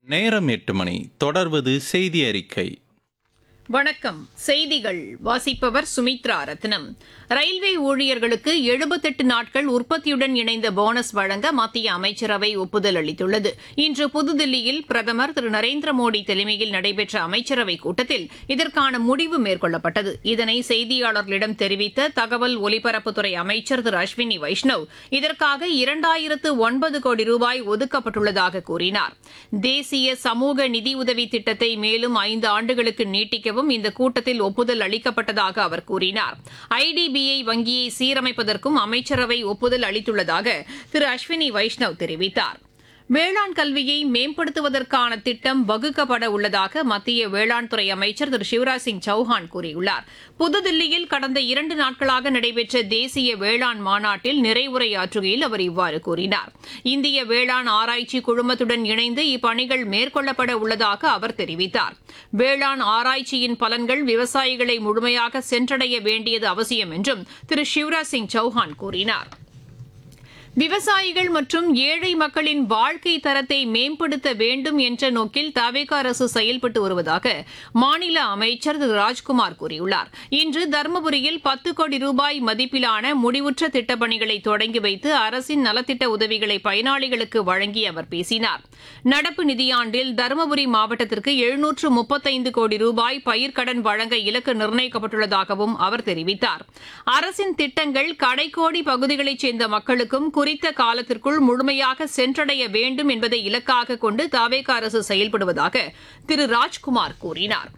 நேரம் எட்டு மணி தொடர்வது செய்தி அறிக்கை வணக்கம் செய்திகள் வாசிப்பவர் சுமித்ரா ரத்னம் ரயில்வே ஊழியர்களுக்கு எழுபத்தெட்டு நாட்கள் உற்பத்தியுடன் இணைந்த போனஸ் வழங்க மத்திய அமைச்சரவை ஒப்புதல் அளித்துள்ளது இன்று புதுதில்லியில் பிரதமர் திரு நரேந்திர மோடி தலைமையில் நடைபெற்ற அமைச்சரவைக் கூட்டத்தில் இதற்கான முடிவு மேற்கொள்ளப்பட்டது இதனை செய்தியாளர்களிடம் தெரிவித்த தகவல் ஒலிபரப்புத்துறை அமைச்சர் திரு அஸ்வினி வைஷ்ணவ் இதற்காக இரண்டாயிரத்து ஒன்பது கோடி ரூபாய் ஒதுக்கப்பட்டுள்ளதாக கூறினார் தேசிய சமூக நிதியுதவி திட்டத்தை மேலும் ஐந்து ஆண்டுகளுக்கு நீட்டிக்கவும் இந்த கூட்டத்தில் ஒப்புதல் அளிக்கப்பட்டதாக அவர் கூறினார் ஐடிபிஐ வங்கியை சீரமைப்பதற்கும் அமைச்சரவை ஒப்புதல் அளித்துள்ளதாக திரு அஸ்வினி வைஷ்ணவ் தெரிவித்தார் வேளாண் கல்வியை மேம்படுத்துவதற்கான திட்டம் வகுக்கப்பட உள்ளதாக மத்திய வேளாண் துறை அமைச்சர் திரு சிவராஜ் சிங் சௌஹான் கூறியுள்ளார் புதுதில்லியில் கடந்த இரண்டு நாட்களாக நடைபெற்ற தேசிய வேளாண் மாநாட்டில் நிறைவுரையாற்றுகையில் அவர் இவ்வாறு கூறினார் இந்திய வேளாண் ஆராய்ச்சி குழுமத்துடன் இணைந்து இப்பணிகள் மேற்கொள்ளப்பட உள்ளதாக அவர் தெரிவித்தார் வேளாண் ஆராய்ச்சியின் பலன்கள் விவசாயிகளை முழுமையாக சென்றடைய வேண்டியது அவசியம் என்றும் திரு சிவராஜ் சிங் சௌஹான் கூறினார் விவசாயிகள் மற்றும் ஏழை மக்களின் வாழ்க்கை தரத்தை மேம்படுத்த வேண்டும் என்ற நோக்கில் தவேக அரசு செயல்பட்டு வருவதாக மாநில அமைச்சர் திரு ராஜ்குமார் கூறியுள்ளார் இன்று தருமபுரியில் பத்து கோடி ரூபாய் மதிப்பிலான முடிவுற்ற திட்டப்பணிகளை தொடங்கி வைத்து அரசின் நலத்திட்ட உதவிகளை பயனாளிகளுக்கு வழங்கி அவர் பேசினார் நடப்பு நிதியாண்டில் தருமபுரி மாவட்டத்திற்கு எழுநூற்று முப்பத்தைந்து கோடி ரூபாய் பயிர்க்கடன் வழங்க இலக்கு நிர்ணயிக்கப்பட்டுள்ளதாகவும் அவர் தெரிவித்தார் அரசின் திட்டங்கள் கடைக்கோடி பகுதிகளைச் சேர்ந்த மக்களுக்கும் குறித்த காலத்திற்குள் முழுமையாக சென்றடைய வேண்டும் என்பதை இலக்காக கொண்டு தாவேக அரசு செயல்படுவதாக திரு ராஜ்குமார் கூறினார்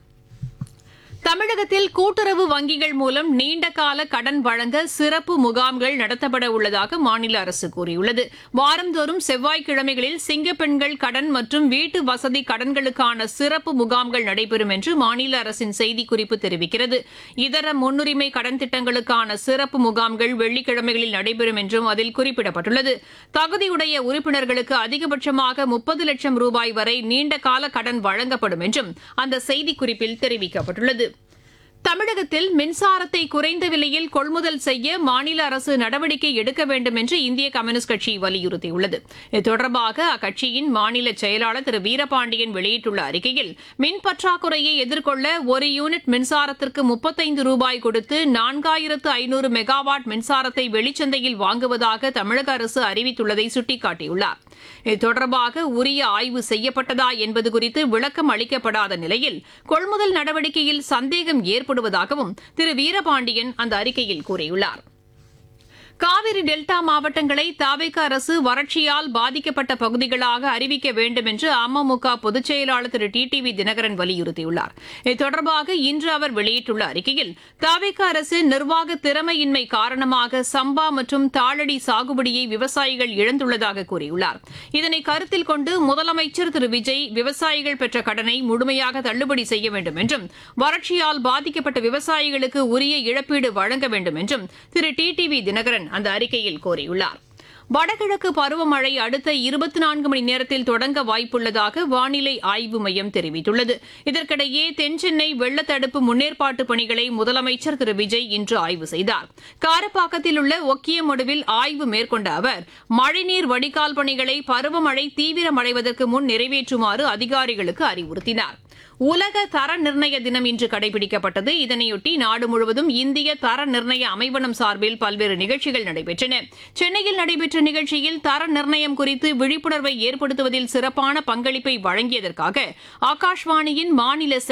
தமிழகத்தில் கூட்டுறவு வங்கிகள் மூலம் நீண்டகால கடன் வழங்க சிறப்பு முகாம்கள் நடத்தப்பட உள்ளதாக மாநில அரசு கூறியுள்ளது வாரந்தோறும் செவ்வாய்க்கிழமைகளில் சிங்கப்பெண்கள் கடன் மற்றும் வீட்டு வசதி கடன்களுக்கான சிறப்பு முகாம்கள் நடைபெறும் என்று மாநில அரசின் செய்திக்குறிப்பு தெரிவிக்கிறது இதர முன்னுரிமை கடன் திட்டங்களுக்கான சிறப்பு முகாம்கள் வெள்ளிக்கிழமைகளில் நடைபெறும் என்றும் அதில் குறிப்பிடப்பட்டுள்ளது தகுதியுடைய உறுப்பினர்களுக்கு அதிகபட்சமாக முப்பது லட்சம் ரூபாய் வரை நீண்டகால கடன் வழங்கப்படும் என்றும் அந்த செய்திக்குறிப்பில் தெரிவிக்கப்பட்டுள்ளது தமிழகத்தில் மின்சாரத்தை குறைந்த விலையில் கொள்முதல் செய்ய மாநில அரசு நடவடிக்கை எடுக்க வேண்டும் என்று இந்திய கம்யூனிஸ்ட் கட்சி வலியுறுத்தியுள்ளது இது தொடர்பாக அக்கட்சியின் மாநில செயலாளர் திரு வீரபாண்டியன் வெளியிட்டுள்ள அறிக்கையில் மின் பற்றாக்குறையை எதிர்கொள்ள ஒரு யூனிட் மின்சாரத்திற்கு முப்பத்தைந்து ரூபாய் கொடுத்து நான்காயிரத்து ஐநூறு மெகாவாட் மின்சாரத்தை வெளிச்சந்தையில் வாங்குவதாக தமிழக அரசு அறிவித்துள்ளதை சுட்டிக்காட்டியுள்ளார் இது தொடர்பாக உரிய ஆய்வு செய்யப்பட்டதா என்பது குறித்து விளக்கம் அளிக்கப்படாத நிலையில் கொள்முதல் நடவடிக்கையில் சந்தேகம் ஏற்படுவதாகவும் திரு வீரபாண்டியன் அந்த அறிக்கையில் கூறியுள்ளார் காவிரி டெல்டா மாவட்டங்களை தாவேக அரசு வறட்சியால் பாதிக்கப்பட்ட பகுதிகளாக அறிவிக்க வேண்டும் என்று அமமுக பொதுச் செயலாளர் திரு டி டிவி தினகரன் வலியுறுத்தியுள்ளார் இது தொடர்பாக இன்று அவர் வெளியிட்டுள்ள அறிக்கையில் தாவேக அரசு நிர்வாக திறமையின்மை காரணமாக சம்பா மற்றும் தாளடி சாகுபடியை விவசாயிகள் இழந்துள்ளதாக கூறியுள்ளார் இதனை கருத்தில் கொண்டு முதலமைச்சர் திரு விஜய் விவசாயிகள் பெற்ற கடனை முழுமையாக தள்ளுபடி செய்ய வேண்டும் என்றும் வறட்சியால் பாதிக்கப்பட்ட விவசாயிகளுக்கு உரிய இழப்பீடு வழங்க வேண்டும் என்றும் திரு டி டிவி தினகரன் அந்த அறிக்கையில் கோரியுள்ளார் வடகிழக்கு பருவமழை அடுத்த இருபத்தி நான்கு மணி நேரத்தில் தொடங்க வாய்ப்புள்ளதாக வானிலை ஆய்வு மையம் தெரிவித்துள்ளது இதற்கிடையே தென்சென்னை வெள்ளத்தடுப்பு முன்னேற்பாட்டு பணிகளை முதலமைச்சர் திரு விஜய் இன்று ஆய்வு செய்தார் காரப்பாக்கத்தில் உள்ள ஒக்கியமடுவில் ஆய்வு மேற்கொண்ட அவர் மழைநீர் வடிகால் பணிகளை பருவமழை தீவிரமடைவதற்கு முன் நிறைவேற்றுமாறு அதிகாரிகளுக்கு அறிவுறுத்தினார் உலக தர நிர்ணய தினம் இன்று கடைபிடிக்கப்பட்டது இதனையொட்டி நாடு முழுவதும் இந்திய தர நிர்ணய அமைவனம் சார்பில் பல்வேறு நிகழ்ச்சிகள் நடைபெற்றன சென்னையில் நடைபெற்ற நிகழ்ச்சியில் தர நிர்ணயம் குறித்து விழிப்புணர்வை ஏற்படுத்துவதில் சிறப்பான பங்களிப்பை வழங்கியதற்காக ஆகாஷ்வாணியின் மாநில